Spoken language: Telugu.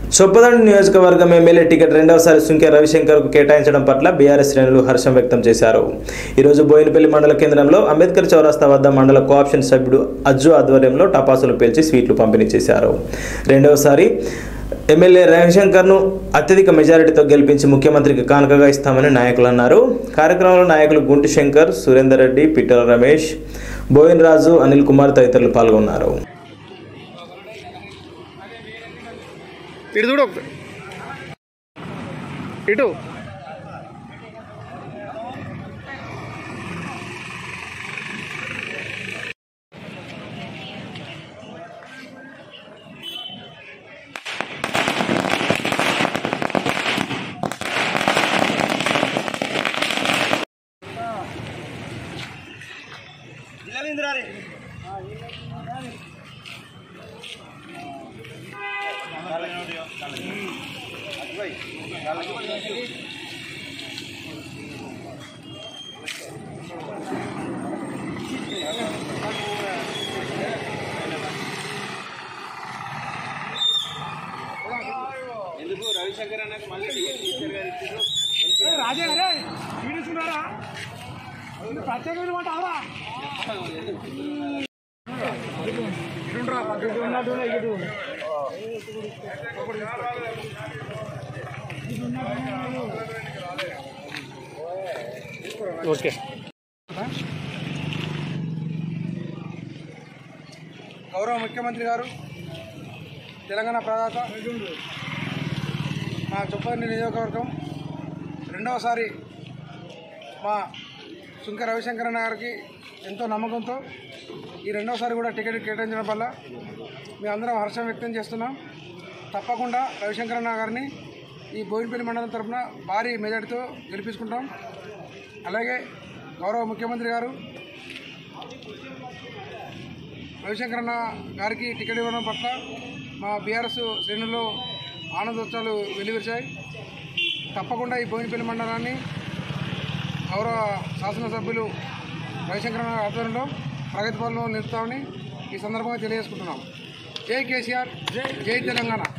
చొప్పదండి నియోజకవర్గం ఎమ్మెల్యే టికెట్ రెండవసారి సుంకే రవిశంకర్కు కేటాయించడం పట్ల బీఆర్ఎస్ శ్రేణులు హర్షం వ్యక్తం చేశారు ఈరోజు బోయినపల్లి మండల కేంద్రంలో అంబేద్కర్ చౌరస్తా వద్ద మండల కోఆప్షన్ సభ్యుడు అజ్జు ఆధ్వర్యంలో టపాసులు పేల్చి స్వీట్లు పంపిణీ చేశారు రెండవసారి ఎమ్మెల్యే రవిశంకర్ను అత్యధిక మెజారిటీతో గెలిపించి ముఖ్యమంత్రికి కానుకగా ఇస్తామని నాయకులు అన్నారు కార్యక్రమంలో నాయకులు గుంటి శంకర్ సురేందర్ రెడ్డి పిట్టల రమేష్ బోయిన్ రాజు అనిల్ కుమార్ తదితరులు పాల్గొన్నారు ఇటు చూడు ఒకటి. ఇటు ఓకే గౌరవ ముఖ్యమంత్రి గారు తెలంగాణ ప్రదాత మా చొప్పదండి నియోజకవర్గం రెండవసారి మా సుంక రవిశంకరన్న గారికి ఎంతో నమ్మకంతో ఈ రెండవసారి కూడా టికెట్ కేటాయించడం వల్ల మేమందరం హర్షం వ్యక్తం చేస్తున్నాం తప్పకుండా రవిశంకరన్న గారిని ఈ బోయినపల్లి మండలం తరఫున భారీ మెజార్టీతో గెలిపించుకుంటాం అలాగే గౌరవ ముఖ్యమంత్రి గారు రవిశంకరన్న గారికి టికెట్ ఇవ్వడం పట్ల మా బీఆర్ఎస్ శ్రేణుల్లో ఆనందోత్సవాలు వెలువరిచాయి తప్పకుండా ఈ బోయినపల్లి మండలాన్ని గౌరవ శాసనసభ్యులు రవిశంకరన్న ఆధ్వర్యంలో ప్రగతి పనులు నిలుపుతామని ఈ సందర్భంగా తెలియజేసుకుంటున్నాం జై కేసీఆర్ జై జై తెలంగాణ